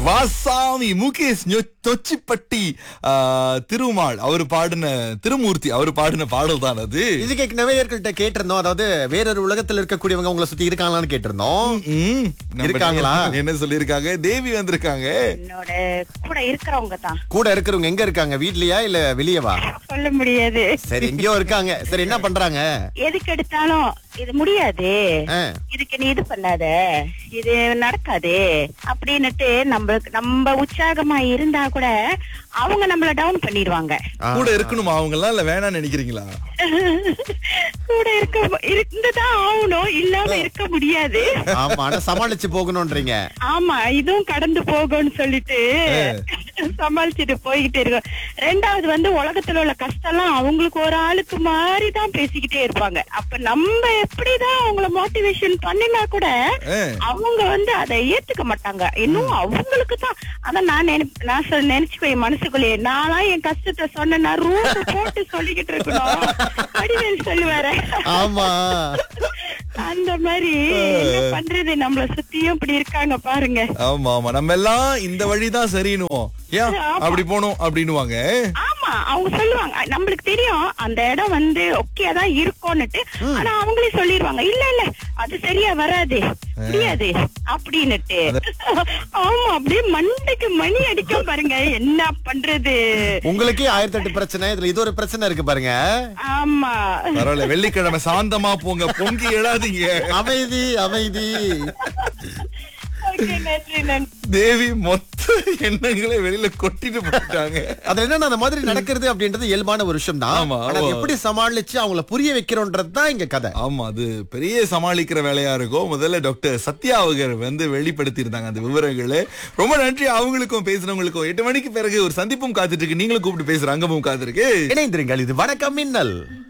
வாசாமி முகேஷ் நொ- தொச்சிப்பட்டி ஆ, திருமால் அவர் பாடின திருமூர்த்தி அவர் பாடின பாடல் தான் அது இது கேட்க நேயர்கள்ட்ட கேட்டிருந்தோம் அதாவது வேறொரு உலகத்துல இருக்கக்கூடியவங்க உங்களை சுத்தி இருக்காங்களான்னு கேட்டிருந்தோம் ம், நம்ம இருக்காங்களா? என்ன சொல்லிருக்காங்க தேவி வந்திருக்காங்க என்னோட கூட இருக்கிறவங்க தான் கூட இருக்கிறவங்க எங்க இருக்காங்க வீட்லயா இல்ல வெளியவா சொல்ல முடியாது சரி எங்கேயோ இருக்காங்க சரி என்ன பண்றாங்க எதுக்கு எடுத்தாலும் இது முடியாது ஆ. இதுக்கு நீ இது பண்ணாத இது நடக்காது அப்படின்னுட்டு நம்மளுக்கு நம்ம உற்சாகமா இருந்தா கூட அவங்க நம்மள டவுன் பண்ணிடுவாங்க கூட இருக்கணுமா அவங்க எல்லாம் இல்ல வேணாம்னு நினைக்கிறீங்களா கூட இருக்க இருந்துதான் ஆகணும் இல்லாம இருக்க முடியாது ஆமா ஆனா சமாளிச்சு போகணும்ன்றீங்க ஆமா இதுவும் கடந்து போகும்னு சொல்லிட்டு சமாளிச்சுட்டு போய்கிட்டே இருக்கோம் ரெண்டாவது வந்து உலகத்துல உள்ள கஷ்டம்லாம் அவங்களுக்கு ஒரு ஆளுக்கு மாதிரி தான் பேசிக்கிட்டே இருப்பாங்க அப்ப நம்ம எப்படிதான் அவங்கள மோட்டிவேஷன் பண்ணினா கூட ஆ. அவங்க வந்து அதை ஏத்துக்க மாட்டாங்க இன்னும் அவங்களுக்கு தான் அதான் நான் நினைப் நான் சொல் நினைச்சுக்குவேன் மனசுக்குள்ளேயே நான்லாம் என் கஷ்டத்தை சொன்னா ரூட் போட்டு சொல்லிக்கிட்டு இருக்கணும் வடிவேல் சொல்லுவாரு ஆமா அந்த மாதிரி என்ன பண்றது நம்மள சுத்தியும் இப்படி இருக்காங்க பாருங்க ஆமா ஆமா நம்ம எல்லாம் இந்த வழிதான் சரின்னுவோம் ஏன் ஆமா. அப்படி போனோம் அப்படின்னுவாங்க ஆமா அவங்க சொல்லுவாங்க நம்மளுக்கு தெரியும் அந்த இடம் வந்து ஓகே தான் இருக்கும்னுட்டு ஆனா அவங்களே சொல்லிடுவாங்க இல்ல இல்ல அது சரியா வராது முடியாது அப்படின்னுட்டு ஆமா அப்படியே மண்டைக்கு மணி அடிக்க பாருங்க என்ன பண்றது உங்களுக்கே ஆயிரத்தி எட்டு பிரச்சனை இதுல இது ஒரு பிரச்சனை இருக்கு பாருங்க ஆமா பரவாயில்ல வெள்ளிக்கிழமை சாந்தமா போங்க பொங்கி எழாதீங்க அமைதி அமைதி ஓகே நன்றி நன்றி தேவி மொத்த எண்ணங்களை வெளியில கொட்டிட்டு போயிட்டாங்க அதுல என்ன அந்த மாதிரி நடக்கிறது அப்படின்றது இயல்பான ஒரு விஷயம் தான் ஆமா, ஆனா அதை ஆமா. எப்படி சமாளிச்சு அவங்கள புரிய வைக்கிறோன்றது தான் இங்க கதை ஆமா அது பெரிய சமாளிக்கிற வேலையா இருக்கும் முதல்ல டாக்டர் சத்யா அவங்க வந்து வெளிப்படுத்தி இருந்தாங்க அந்த விவரங்களை ரொம்ப நன்றி அவங்களுக்கும் பேசுறவங்களுக்கும் எட்டு மணிக்கு பிறகு ஒரு சந்திப்பும் காத்துட்டு இருக்கு நீங்களும் கூப்பிட்டு பேசுற அங்கமும் காத்திருக்கு இணைந்திருங்கள் இது வணக்கம் மின்னல்